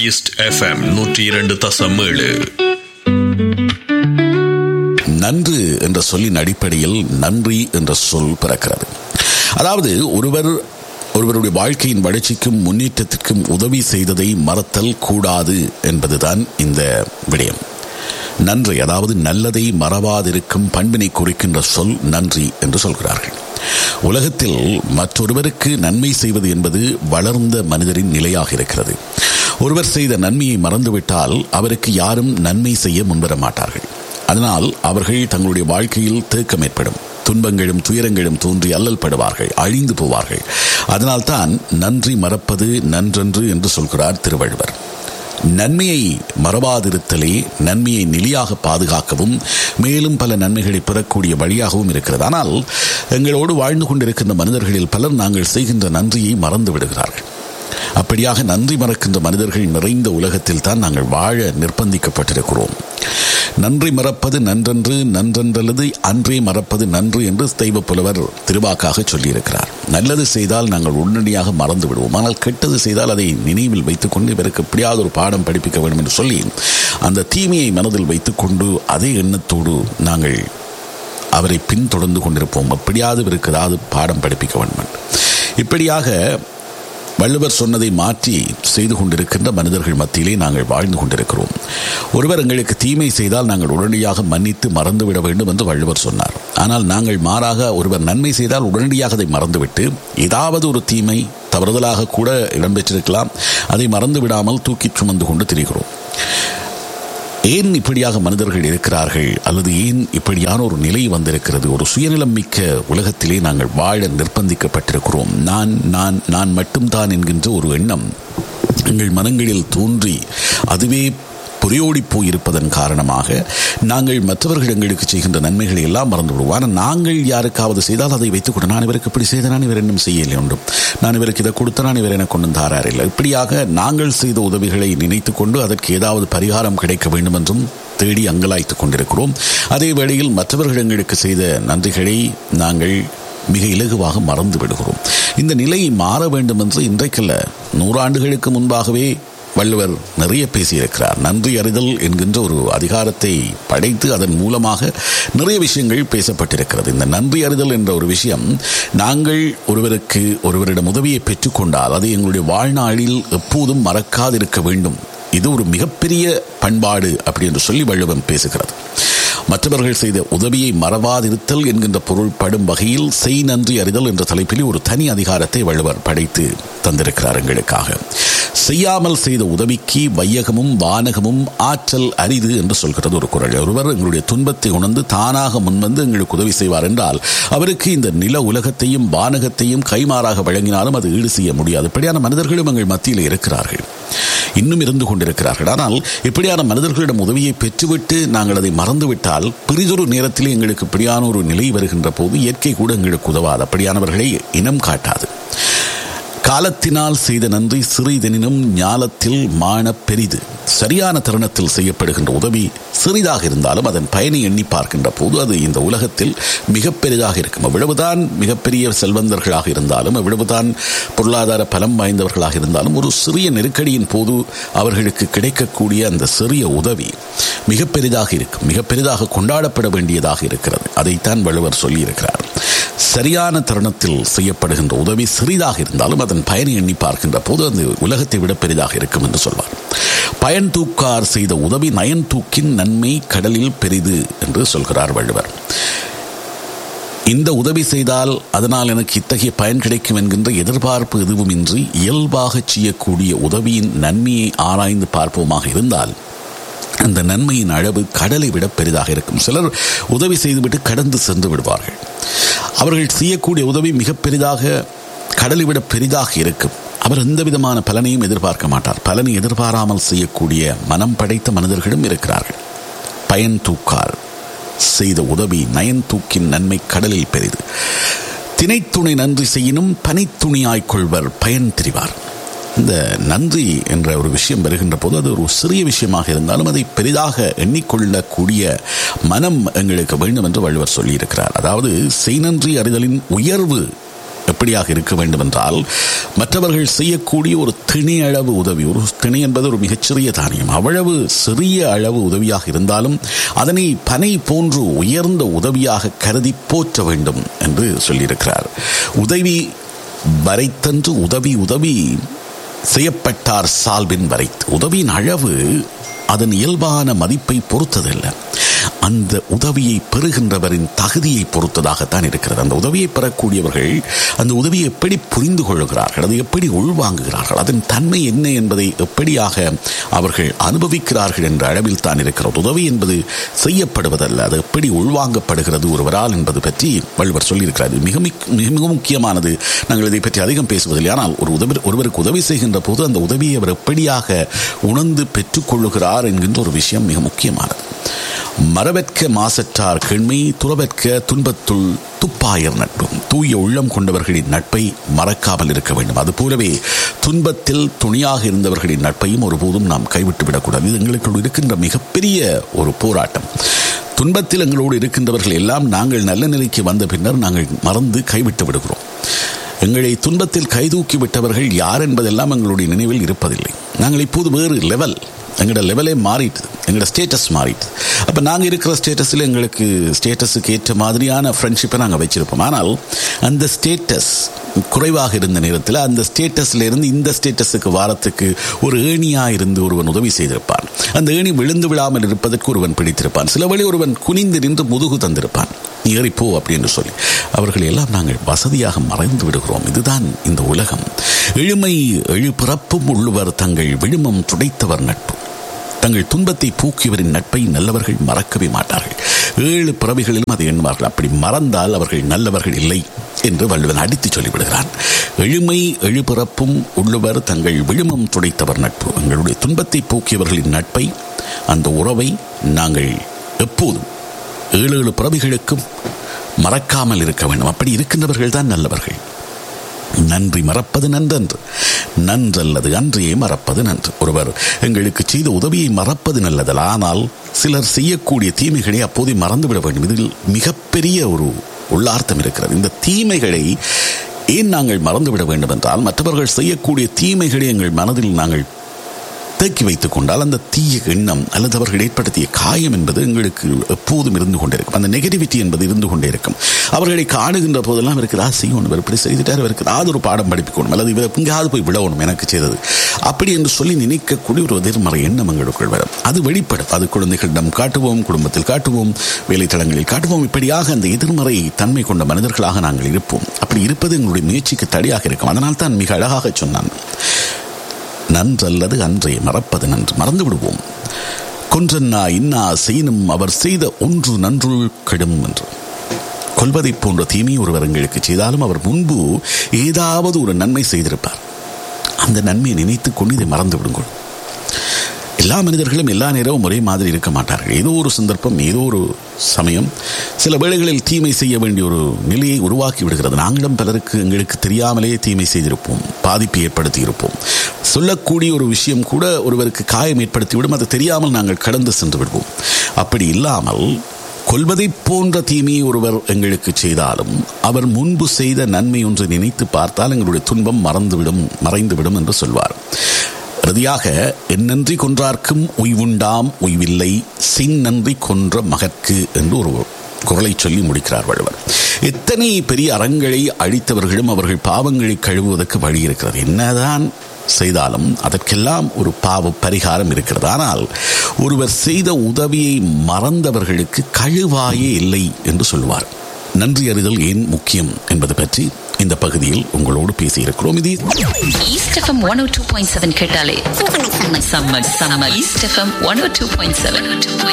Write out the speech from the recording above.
east FM நூற்றி இரண்டு தசம் ஏழு நன்று என்ற சொல்லின் அடிப்படையில் நன்றி என்ற சொல் பிறக்கிறது அதாவது ஒருவர் ஒருவருடைய வாழ்க்கையின் வளர்ச்சிக்கும் முன்னேற்றத்திற்கும் உதவி செய்ததை மறத்தல் கூடாது என்பதுதான் இந்த விடயம் நன்றி அதாவது நல்லதை மறவாதிருக்கும் பண்பினை குறிக்கின்ற சொல் நன்றி என்று சொல்கிறார்கள் உலகத்தில் மற்றொருவருக்கு நன்மை செய்வது என்பது வளர்ந்த மனிதரின் நிலையாக இருக்கிறது ஒருவர் செய்த நன்மையை மறந்துவிட்டால் அவருக்கு யாரும் நன்மை செய்ய முன்வர மாட்டார்கள் அதனால் அவர்கள் தங்களுடைய வாழ்க்கையில் தேக்கம் ஏற்படும் துன்பங்களும் துயரங்களும் தோன்றி அல்லல் படுவார்கள் அழிந்து போவார்கள் அதனால்தான் நன்றி மறப்பது நன்றன்று என்று சொல்கிறார் திருவள்ளுவர் நன்மையை மறவாதிருத்தலே நன்மையை நிலையாக பாதுகாக்கவும் மேலும் பல நன்மைகளை பெறக்கூடிய வழியாகவும் இருக்கிறது ஆனால் எங்களோடு வாழ்ந்து கொண்டிருக்கின்ற மனிதர்களில் பலர் நாங்கள் செய்கின்ற நன்றியை மறந்து விடுகிறார்கள் அப்படியாக நன்றி மறக்கின்ற மனிதர்கள் நிறைந்த உலகத்தில் தான் நாங்கள் வாழ நிர்பந்திக்கப்பட்டிருக்கிறோம் நன்றி மறப்பது நன்றன்று நன்றன்றல்லது அன்றே மறப்பது நன்று என்று தெய்வ புலவர் திருவாக்காக சொல்லியிருக்கிறார் நல்லது செய்தால் நாங்கள் உடனடியாக மறந்து விடுவோம் ஆனால் கெட்டது செய்தால் அதை நினைவில் வைத்துக்கொண்டு இவருக்கு எப்படியாவது ஒரு பாடம் படிப்பிக்க வேண்டும் என்று சொல்லி அந்த தீமையை மனதில் வைத்துக்கொண்டு அதே எண்ணத்தோடு நாங்கள் அவரை பின்தொடர்ந்து கொண்டிருப்போம் எப்படியாவது இவருக்கு ஏதாவது பாடம் படிப்பிக்க வேண்டும் இப்படியாக வள்ளுவர் சொன்னதை மாற்றி செய்து கொண்டிருக்கின்ற மனிதர்கள் மத்தியிலே நாங்கள் வாழ்ந்து கொண்டிருக்கிறோம் ஒருவர் எங்களுக்கு தீமை செய்தால் நாங்கள் உடனடியாக மன்னித்து மறந்துவிட வேண்டும் என்று வள்ளுவர் சொன்னார் ஆனால் நாங்கள் மாறாக ஒருவர் நன்மை செய்தால் உடனடியாக அதை மறந்துவிட்டு ஏதாவது ஒரு தீமை தவறுதலாக கூட இடம்பெற்றிருக்கலாம் அதை மறந்து விடாமல் தூக்கிச் சுமந்து கொண்டு திரிகிறோம் ஏன் இப்படியாக மனிதர்கள் இருக்கிறார்கள் அல்லது ஏன் இப்படியான ஒரு நிலை வந்திருக்கிறது ஒரு சுயநலம் மிக்க உலகத்திலே நாங்கள் வாழ நிர்பந்திக்கப்பட்டிருக்கிறோம் நான் நான் நான் மட்டும்தான் என்கின்ற ஒரு எண்ணம் எங்கள் மனங்களில் தோன்றி அதுவே புரியோடி போயிருப்பதன் காரணமாக நாங்கள் மற்றவர்கள் எங்களுக்கு செய்கின்ற நன்மைகளை எல்லாம் மறந்து விடுவோம் ஆனால் நாங்கள் யாருக்காவது செய்தால் அதை வைத்துக் கொண்டு நான் இவருக்கு இப்படி செய்த நான் இவர் இன்னும் செய்யலை ஒன்றும் நான் இவருக்கு இதை கொடுத்த நான் இவர் எனக்கு கொண்டு தாரார் இல்லை இப்படியாக நாங்கள் செய்த உதவிகளை நினைத்து கொண்டு அதற்கு ஏதாவது பரிகாரம் கிடைக்க வேண்டும் என்றும் தேடி அங்கலாய்த்துக் கொண்டிருக்கிறோம் அதே வேளையில் மற்றவர்கள் எங்களுக்கு செய்த நன்றிகளை நாங்கள் மிக இலகுவாக மறந்து விடுகிறோம் இந்த நிலை மாற வேண்டும் என்று இன்றைக்கல்ல நூறாண்டுகளுக்கு முன்பாகவே வள்ளுவர் நிறைய பேசியிருக்கிறார் நன்றி அறிதல் என்கின்ற ஒரு அதிகாரத்தை படைத்து அதன் மூலமாக நிறைய விஷயங்கள் பேசப்பட்டிருக்கிறது இந்த நன்றி அறிதல் என்ற ஒரு விஷயம் நாங்கள் ஒருவருக்கு ஒருவரிடம் உதவியை பெற்றுக்கொண்டால் அது எங்களுடைய வாழ்நாளில் எப்போதும் மறக்காதிருக்க வேண்டும் இது ஒரு மிகப்பெரிய பண்பாடு அப்படி என்று சொல்லி வள்ளுவம் பேசுகிறது மற்றவர்கள் செய்த உதவியை மறவாதிருத்தல் என்கின்ற பொருள் படும் வகையில் செய் நன்றி அறிதல் என்ற தலைப்பில் ஒரு தனி அதிகாரத்தை வள்ளுவர் படைத்து தந்திருக்கிறார் எங்களுக்காக செய்யாமல் செய்த உதவிக்கு வையகமும் வானகமும் ஆற்றல் அரிது என்று சொல்கிறது ஒரு குரல் ஒருவர் எங்களுடைய துன்பத்தை உணர்ந்து தானாக முன்வந்து எங்களுக்கு உதவி செய்வார் என்றால் அவருக்கு இந்த நில உலகத்தையும் வானகத்தையும் கைமாறாக வழங்கினாலும் அது ஈடு செய்ய முடியாது இப்படியான மனிதர்களும் எங்கள் மத்தியில் இருக்கிறார்கள் இன்னும் இருந்து கொண்டிருக்கிறார்கள் ஆனால் இப்படியான மனிதர்களிடம் உதவியை பெற்றுவிட்டு நாங்கள் அதை மறந்துவிட்டால் பெரிதொரு நேரத்தில் எங்களுக்கு இப்படியான ஒரு நிலை வருகின்ற போது இயற்கை கூட எங்களுக்கு உதவாது அப்படியானவர்களை இனம் காட்டாது காலத்தினால் செய்த நன்றி சிறிதெனினும் ஞாலத்தில் மான பெரிது சரியான தருணத்தில் செய்யப்படுகின்ற உதவி சிறிதாக இருந்தாலும் அதன் பயனை எண்ணி பார்க்கின்ற போது அது இந்த உலகத்தில் மிக பெரிதாக இருக்கும் எவ்வளவுதான் மிகப்பெரிய செல்வந்தர்களாக இருந்தாலும் எவ்வளவுதான் பொருளாதார பலம் வாய்ந்தவர்களாக இருந்தாலும் ஒரு சிறிய நெருக்கடியின் போது அவர்களுக்கு கிடைக்கக்கூடிய அந்த சிறிய உதவி மிக பெரிதாக இருக்கும் மிக பெரிதாக கொண்டாடப்பட வேண்டியதாக இருக்கிறது அதைத்தான் வள்ளுவர் சொல்லியிருக்கிறார் சரியான தருணத்தில் செய்யப்படுகின்ற உதவி சிறிதாக இருந்தாலும் அதன் பயனை எண்ணி பார்க்கின்ற போது அந்த உலகத்தை விட பெரிதாக இருக்கும் என்று சொல்வார் பயன் தூக்கார் செய்த உதவி நயன் தூக்கின் நன்மை கடலில் பெரிது என்று சொல்கிறார் வள்ளுவர் இந்த உதவி செய்தால் அதனால் எனக்கு இத்தகைய பயன் கிடைக்கும் என்கின்ற எதிர்பார்ப்பு எதுவுமின்றி இயல்பாக செய்யக்கூடிய உதவியின் நன்மையை ஆராய்ந்து பார்ப்போமாக இருந்தால் அந்த நன்மையின் அளவு கடலை விட பெரிதாக இருக்கும் சிலர் உதவி செய்துவிட்டு கடந்து சென்று விடுவார்கள் அவர்கள் செய்யக்கூடிய உதவி மிக பெரிதாக கடலை விட பெரிதாக இருக்கும் அவர் எந்த விதமான பலனையும் எதிர்பார்க்க மாட்டார் பலனை எதிர்பாராமல் செய்யக்கூடிய மனம் படைத்த மனிதர்களும் இருக்கிறார்கள் பயன் தூக்கார் செய்த உதவி நயன் தூக்கின் நன்மை கடலில் பெரிது தினைத்துணை நன்றி செய்யினும் பனைத்துணியாய்க் கொள்வர் பயன் தெரிவார் இந்த நன்றி என்ற ஒரு விஷயம் வருகின்ற போது அது ஒரு சிறிய விஷயமாக இருந்தாலும் அதை பெரிதாக எண்ணிக்கொள்ளக்கூடிய மனம் எங்களுக்கு வேண்டும் என்று வள்ளுவர் சொல்லியிருக்கிறார் அதாவது செய் நன்றி அறிதலின் உயர்வு எப்படியாக இருக்க வேண்டும் என்றால் மற்றவர்கள் செய்யக்கூடிய ஒரு திணை அளவு உதவி ஒரு திணை என்பது ஒரு மிகச்சிறிய தானியம் அவ்வளவு சிறிய அளவு உதவியாக இருந்தாலும் அதனை பனை போன்று உயர்ந்த உதவியாக கருதி போற்ற வேண்டும் என்று சொல்லியிருக்கிறார் உதவி வரைத்தன்று உதவி உதவி செய்யப்பட்டார் சால்பின் வரைத்து உதவியின் அளவு அதன் இயல்பான மதிப்பை பொறுத்ததல்ல அந்த உதவியை பெறுகின்றவரின் தகுதியை பொறுத்ததாகத்தான் இருக்கிறது அந்த உதவியை பெறக்கூடியவர்கள் அந்த உதவியை எப்படி புரிந்து கொள்கிறார்கள் அதை எப்படி உள்வாங்குகிறார்கள் அதன் தன்மை என்ன என்பதை எப்படியாக அவர்கள் அனுபவிக்கிறார்கள் என்ற அளவில் தான் இருக்கிறது உதவி என்பது செய்யப்படுவதல்ல அது எப்படி உள்வாங்கப்படுகிறது ஒருவரால் என்பது பற்றி வள்ளுவர் சொல்லியிருக்கிறார் மிக மிக முக்கியமானது நாங்கள் இதை பற்றி அதிகம் பேசுவதில்லை ஆனால் ஒரு உதவி ஒருவருக்கு உதவி செய்கின்ற போது அந்த உதவியை அவர் எப்படியாக உணர்ந்து பெற்றுக்கொள்ளுகிறார் என்கின்ற ஒரு விஷயம் மிக முக்கியமானது மரவற்க மாசற்றார் கெண்மை துறவற்க துன்பத்துள் துப்பாயர் நட்பும் தூய உள்ளம் கொண்டவர்களின் நட்பை மறக்காமல் இருக்க வேண்டும் அதுபோலவே துன்பத்தில் துணியாக இருந்தவர்களின் நட்பையும் ஒருபோதும் நாம் கைவிட்டு விடக்கூடாது இது எங்களுக்கு இருக்கின்ற மிகப்பெரிய ஒரு போராட்டம் துன்பத்தில் எங்களோடு இருக்கின்றவர்கள் எல்லாம் நாங்கள் நல்ல நிலைக்கு வந்த பின்னர் நாங்கள் மறந்து கைவிட்டு விடுகிறோம் எங்களை துன்பத்தில் கைதூக்கி விட்டவர்கள் யார் என்பதெல்லாம் எங்களுடைய நினைவில் இருப்பதில்லை நாங்கள் இப்போது வேறு லெவல் எங்களோட லெவலே மாறிட்டு எங்களோட ஸ்டேட்டஸ் மாறிட்டு அப்போ நாங்கள் இருக்கிற ஸ்டேட்டஸில் எங்களுக்கு ஸ்டேட்டஸுக்கு ஏற்ற மாதிரியான ஃப்ரெண்ட்ஷிப்பை நாங்கள் வச்சுருப்போம் ஆனால் அந்த ஸ்டேட்டஸ் குறைவாக இருந்த நேரத்தில் அந்த ஸ்டேட்டஸில் இருந்து இந்த ஸ்டேட்டஸுக்கு வாரத்துக்கு ஒரு ஏணியாக இருந்து ஒருவன் உதவி செய்திருப்பான் அந்த ஏணி விழுந்து விழாமல் இருப்பதற்கு ஒருவன் பிடித்திருப்பான் சில வழி ஒருவன் குனிந்து நின்று முதுகு தந்திருப்பான் ஏறிப்போ அப்படின்னு சொல்லி அவர்கள் எல்லாம் நாங்கள் வசதியாக மறைந்து விடுகிறோம் இதுதான் இந்த உலகம் எழுமை எழுபிறப்பும் உள்ளவர் தங்கள் விழுமம் துடைத்தவர் நட்பு தங்கள் துன்பத்தை பூக்கியவரின் நட்பை நல்லவர்கள் மறக்கவே மாட்டார்கள் ஏழு பிறவிகளிலும் அதை எண்ணுவார்கள் அப்படி மறந்தால் அவர்கள் நல்லவர்கள் இல்லை என்று வள்ளுவன் அடித்து சொல்லிவிடுகிறான் எழுமை எழுபிறப்பும் உள்ளவர் தங்கள் விழுமம் துடைத்தவர் நட்பு எங்களுடைய துன்பத்தை போக்கியவர்களின் நட்பை அந்த உறவை நாங்கள் எப்போதும் ஏழு ஏழு பிறவிகளுக்கும் மறக்காமல் இருக்க வேண்டும் அப்படி இருக்கின்றவர்கள் தான் நல்லவர்கள் நன்றி மறப்பது நன்றன்று நன்றல்லது அன்றையே மறப்பது நன்று ஒருவர் எங்களுக்கு செய்த உதவியை மறப்பது நல்லதல்ல ஆனால் சிலர் செய்யக்கூடிய தீமைகளை அப்போதே மறந்துவிட வேண்டும் இதில் மிகப்பெரிய ஒரு உள்ளார்த்தம் இருக்கிறது இந்த தீமைகளை ஏன் நாங்கள் மறந்துவிட வேண்டும் என்றால் மற்றவர்கள் செய்யக்கூடிய தீமைகளை எங்கள் மனதில் நாங்கள் தேக்கி வைத்துக் கொண்டால் அந்த தீய எண்ணம் அல்லது அவர்கள் ஏற்படுத்திய காயம் என்பது எங்களுக்கு எப்போதும் இருந்து கொண்டிருக்கும் அந்த நெகட்டிவிட்டி என்பது இருந்து கொண்டே இருக்கும் அவர்களை காணுகின்ற போதெல்லாம் இவருக்கு ஏதாவது செய்யணும் இவர் இப்படி செய்துட்டார் இவருக்கு ஏதாவது ஒரு பாடம் படிப்பிக்கணும் அல்லது இவர் எங்கேயாவது போய் விடணும் எனக்கு செய்தது அப்படி என்று சொல்லி நினைக்கக்கூடிய ஒரு எதிர்மறை எண்ணம் எங்களுக்குள் வரும் அது வெளிப்படும் அது குழந்தைகளிடம் காட்டுவோம் குடும்பத்தில் காட்டுவோம் வேலைத்தளங்களில் காட்டுவோம் இப்படியாக அந்த எதிர்மறை தன்மை கொண்ட மனிதர்களாக நாங்கள் இருப்போம் அப்படி இருப்பது எங்களுடைய முயற்சிக்கு தடையாக இருக்கும் அதனால் தான் மிக அழகாக சொன்னான் நன்றல்லது அன்றே மறப்பது நன்று மறந்து விடுவோம் கொன்றன்னா இன்னா செய்யினும் அவர் செய்த ஒன்று நன்றுள் கெடும் என்று கொல்வதைப் போன்ற தீமை ஒருவர் எங்களுக்கு செய்தாலும் அவர் முன்பு ஏதாவது ஒரு நன்மை செய்திருப்பார் அந்த நன்மையை நினைத்துக் கொண்டு இதை மறந்து விடுங்கள் எல்லா மனிதர்களும் எல்லா நேரமும் ஒரே மாதிரி இருக்க மாட்டார்கள் ஏதோ ஒரு சந்தர்ப்பம் ஏதோ ஒரு சமயம் சில வேளைகளில் தீமை செய்ய வேண்டிய ஒரு நிலையை உருவாக்கி விடுகிறது நாங்களும் பலருக்கு எங்களுக்கு தெரியாமலே தீமை செய்திருப்போம் பாதிப்பு ஏற்படுத்தி இருப்போம் சொல்லக்கூடிய ஒரு விஷயம் கூட ஒருவருக்கு காயம் ஏற்படுத்திவிடும் அது தெரியாமல் நாங்கள் கடந்து சென்று விடுவோம் அப்படி இல்லாமல் கொல்வதை போன்ற தீமையை ஒருவர் எங்களுக்கு செய்தாலும் அவர் முன்பு செய்த நன்மை ஒன்று நினைத்து பார்த்தால் எங்களுடைய துன்பம் மறந்துவிடும் மறைந்துவிடும் என்று சொல்வார் இறுதியாக என்னன்றி கொன்றார்க்கும் உய்வுண்டாம் உய்வில்லை சின் நன்றி கொன்ற மகற்கு என்று ஒரு குரலை சொல்லி முடிக்கிறார் வள்ளுவர் எத்தனை பெரிய அறங்களை அழித்தவர்களும் அவர்கள் பாவங்களை கழுவுவதற்கு வழி இருக்கிறது என்னதான் செய்தாலும் அதற்கெல்லாம் ஒரு பாவ பரிகாரம் இருக்கிறது ஆனால் ஒருவர் செய்த உதவியை மறந்தவர்களுக்கு கழுவாயே இல்லை என்று சொல்லுவார் நன்றி அறிதல் ஏன் முக்கியம் என்பது பற்றி இந்த பகுதியில் உங்களோடு பேசியிருக்கிறோம் இது East FM one O two point seven கேட்டாலே செம்ம செம்ம East FM one O two point seven two